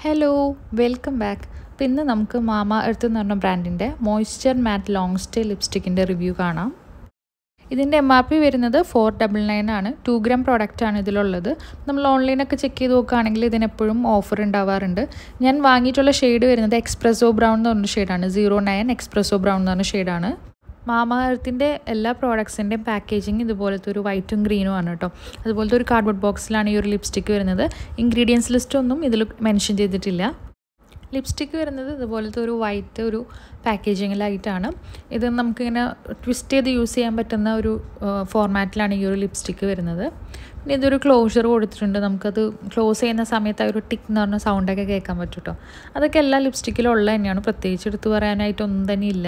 hello welcome back അപ്പോൾ ഇന്ന് നമുക്ക് മാമ എർത്ത് എന്ന് പറഞ്ഞ ബ്രാൻഡിൻ്റെ മോയ്സ്ചർ മാറ്റ് ലോങ് സ്റ്റേ ലിപ്സ്റ്റിക്കിൻ്റെ റിവ്യൂ കാണാം ഇതിൻ്റെ എം ആർ പി വരുന്നത് ഫോർ ഡബിൾ നയൻ ആണ് ടു ഗ്രാം പ്രോഡക്റ്റാണ് ഇതിലുള്ളത് നമ്മൾ ഓൺലൈനൊക്കെ ചെക്ക് ചെയ്ത് നോക്കുകയാണെങ്കിൽ ഇതിനെപ്പോഴും ഓഫർ ഉണ്ടാവാറുണ്ട് ഞാൻ വാങ്ങിയിട്ടുള്ള ഷെയ്ഡ് വരുന്നത് എക്സ്പ്രസോ ബ്രൗൺ എന്ന് പറഞ്ഞ ഷെയ്ഡാണ് സീറോ നയൻ എക്സ്പ്രസോ ബ്രൗൺ എന്ന് പറഞ്ഞ ഷെയ്ഡാണ് മാമ എർത്തിൻ്റെ എല്ലാ പ്രോഡക്ട്സിൻ്റെയും പാക്കേജിങ് ഇതുപോലത്തെ ഒരു വൈറ്റും ഗ്രീനും ആണ് കേട്ടോ അതുപോലത്തെ ഒരു കാർഡ്ബോർഡ് ബോക്സിലാണ് ഈ ഒരു ലിപ്സ്റ്റിക്ക് വരുന്നത് ഇൻഗ്രീഡിയൻസ് ലിസ്റ്റ് ഒന്നും ഇതിൽ മെൻഷൻ ചെയ്തിട്ടില്ല ലിപ്സ്റ്റിക്ക് വരുന്നത് ഇതുപോലത്തെ ഒരു വൈറ്റ് ഒരു പാക്കേജിങ്ങിലായിട്ടാണ് ഇത് നമുക്കിങ്ങനെ ട്വിസ്റ്റ് ചെയ്ത് യൂസ് ചെയ്യാൻ പറ്റുന്ന ഒരു ഫോർമാറ്റിലാണ് ഈ ഒരു ലിപ്സ്റ്റിക്ക് വരുന്നത് പിന്നെ ഇതൊരു ക്ലോഷർ കൊടുത്തിട്ടുണ്ട് നമുക്കത് ക്ലോസ് ചെയ്യുന്ന സമയത്ത് ആ ഒരു ടിക്ക് എന്ന് പറഞ്ഞ സൗണ്ടൊക്കെ കേൾക്കാൻ പറ്റും കേട്ടോ അതൊക്കെ എല്ലാ ലിപ്സ്റ്റിക്കിലും ഉള്ളത് തന്നെയാണ് പ്രത്യേകിച്ച് എടുത്ത് പറയാനായിട്ടൊന്നും തന്നെ ഇല്ല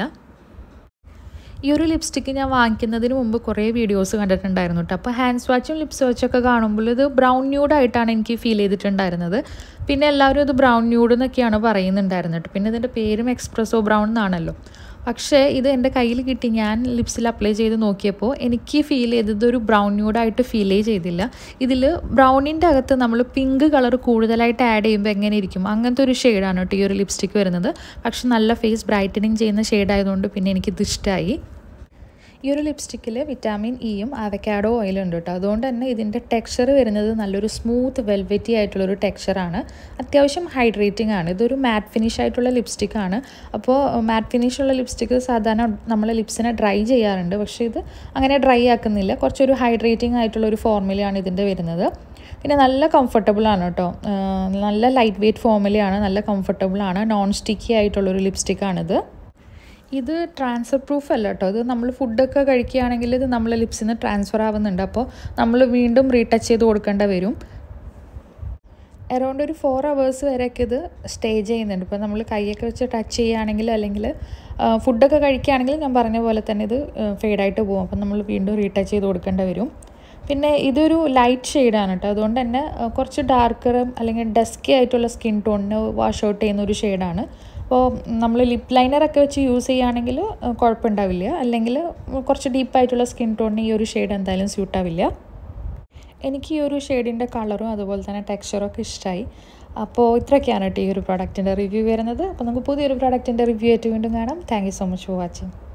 ഈ ഒരു ലിപ്സ്റ്റിക്ക് ഞാൻ വാങ്ങിക്കുന്നതിന് മുമ്പ് കുറേ വീഡിയോസ് കണ്ടിട്ടുണ്ടായിരുന്നു കേട്ടോ അപ്പോൾ ഹാൻഡ് സ്വാച്ചും ലിപ്സ് വാച്ചൊക്കെ കാണുമ്പോൾ ഇത് ബ്രൗൺ ന്യൂഡായിട്ടാണ് എനിക്ക് ഫീൽ ചെയ്തിട്ടുണ്ടായിരുന്നത് പിന്നെ എല്ലാവരും ഇത് ബ്രൗൺ ന്യൂഡ് എന്നൊക്കെയാണ് പറയുന്നുണ്ടായിരുന്നത് കേട്ടോ പിന്നെ ഇതിൻ്റെ പേരും എക്സ്പ്രസോ ബ്രൗൺ എന്നാണല്ലോ പക്ഷേ ഇത് എൻ്റെ കയ്യിൽ കിട്ടി ഞാൻ ലിപ്സിൽ അപ്ലൈ ചെയ്ത് നോക്കിയപ്പോൾ എനിക്ക് ഫീൽ ചെയ്തത് ഒരു ബ്രൗൺ ന്യൂഡായിട്ട് ഫീലേ ചെയ്തില്ല ഇതിൽ ബ്രൗണിൻ്റെ അകത്ത് നമ്മൾ പിങ്ക് കളർ കൂടുതലായിട്ട് ആഡ് ചെയ്യുമ്പോൾ എങ്ങനെ ഇരിക്കും അങ്ങനത്തെ ഒരു ഷെയ്ഡാണ് കേട്ടോ ഈ ഒരു ലിപ്സ്റ്റിക്ക് വരുന്നത് പക്ഷെ നല്ല ഫേസ് ബ്രൈറ്റനിങ് ചെയ്യുന്ന ഷെയ്ഡായതുകൊണ്ട് പിന്നെ എനിക്കിത് ഇഷ്ടമായി ഈ ഒരു ലിപ്സ്റ്റിക്കിൽ വിറ്റാമിൻ ഇയും അവക്കാഡോ ഓയിലും ഉണ്ട് കേട്ടോ അതുകൊണ്ട് തന്നെ ഇതിൻ്റെ ടെക്സ്ചർ വരുന്നത് നല്ലൊരു സ്മൂത്ത് വെൽവെറ്റി ആയിട്ടുള്ളൊരു ടെക്സ്ചറാണ് അത്യാവശ്യം ഹൈഡ്രേറ്റിംഗ് ആണ് ഇതൊരു മാറ്റ് ഫിനിഷ് ആയിട്ടുള്ള ലിപ്സ്റ്റിക്കാണ് അപ്പോൾ മാറ്റ് ഫിനിഷ് ഉള്ള ലിപ്സ്റ്റിക്ക് സാധാരണ നമ്മൾ ലിപ്സിനെ ഡ്രൈ ചെയ്യാറുണ്ട് പക്ഷേ ഇത് അങ്ങനെ ഡ്രൈ ആക്കുന്നില്ല കുറച്ചൊരു ഹൈഡ്രേറ്റിംഗ് ആയിട്ടുള്ള ഒരു ഫോർമുലയാണ് ഇതിൻ്റെ വരുന്നത് പിന്നെ നല്ല കംഫർട്ടബിൾ ആണ് കേട്ടോ നല്ല ലൈറ്റ് വെയ്റ്റ് ഫോർമുലയാണ് നല്ല കംഫർട്ടബിൾ ആണ് നോൺ സ്റ്റിക്കി ആയിട്ടുള്ളൊരു ലിപ്സ്റ്റിക്കാണിത് ഇത് ട്രാൻസ്ഫർ പ്രൂഫ് അല്ല കേട്ടോ ഇത് നമ്മൾ ഫുഡൊക്കെ കഴിക്കുകയാണെങ്കിൽ ഇത് നമ്മളെ ലിപ്സിൽ നിന്ന് ട്രാൻസ്ഫർ ആവുന്നുണ്ട് അപ്പോൾ നമ്മൾ വീണ്ടും റീടച്ച് ചെയ്ത് കൊടുക്കേണ്ട വരും അറൗണ്ട് ഒരു ഫോർ അവേഴ്സ് വരെയൊക്കെ ഇത് സ്റ്റേ ചെയ്യുന്നുണ്ട് ഇപ്പോൾ നമ്മൾ കൈയൊക്കെ വെച്ച് ടച്ച് ചെയ്യുകയാണെങ്കിൽ അല്ലെങ്കിൽ ഫുഡൊക്കെ കഴിക്കുകയാണെങ്കിൽ ഞാൻ പറഞ്ഞ പോലെ തന്നെ ഇത് ഫെയ്ഡായിട്ട് പോകും അപ്പം നമ്മൾ വീണ്ടും റീടച്ച് ചെയ്ത് കൊടുക്കേണ്ട വരും പിന്നെ ഇതൊരു ലൈറ്റ് ഷെയ്ഡാണ് കേട്ടോ അതുകൊണ്ട് തന്നെ കുറച്ച് ഡാർക്കറും അല്ലെങ്കിൽ ഡസ്കി ആയിട്ടുള്ള സ്കിൻ ടോണിന് വാഷ് ഔട്ട് ചെയ്യുന്ന ഒരു ഷെയ്ഡാണ് അപ്പോൾ നമ്മൾ ലിപ് ലൈനറൊക്കെ വെച്ച് യൂസ് ചെയ്യുകയാണെങ്കിൽ കുഴപ്പമുണ്ടാവില്ല അല്ലെങ്കിൽ കുറച്ച് ഡീപ്പായിട്ടുള്ള സ്കിൻ ടോണിന് ഈ ഒരു ഷെയ്ഡ് എന്തായാലും സ്യൂട്ടാവില്ല എനിക്ക് ഈ ഒരു ഷെയ്ഡിൻ്റെ കളറും അതുപോലെ തന്നെ ടെക്സ്ചറും ഒക്കെ ഇഷ്ടമായി അപ്പോൾ ഇത്രയൊക്കെയാണ് കേട്ടോ ഈ ഒരു പ്രോഡക്റ്റിൻ്റെ റിവ്യൂ വരുന്നത് അപ്പോൾ നമുക്ക് പുതിയൊരു പ്രോഡക്റ്റിൻ്റെ റിവ്യൂ ആയിട്ട് വീണ്ടും കാണാം thank so much for watching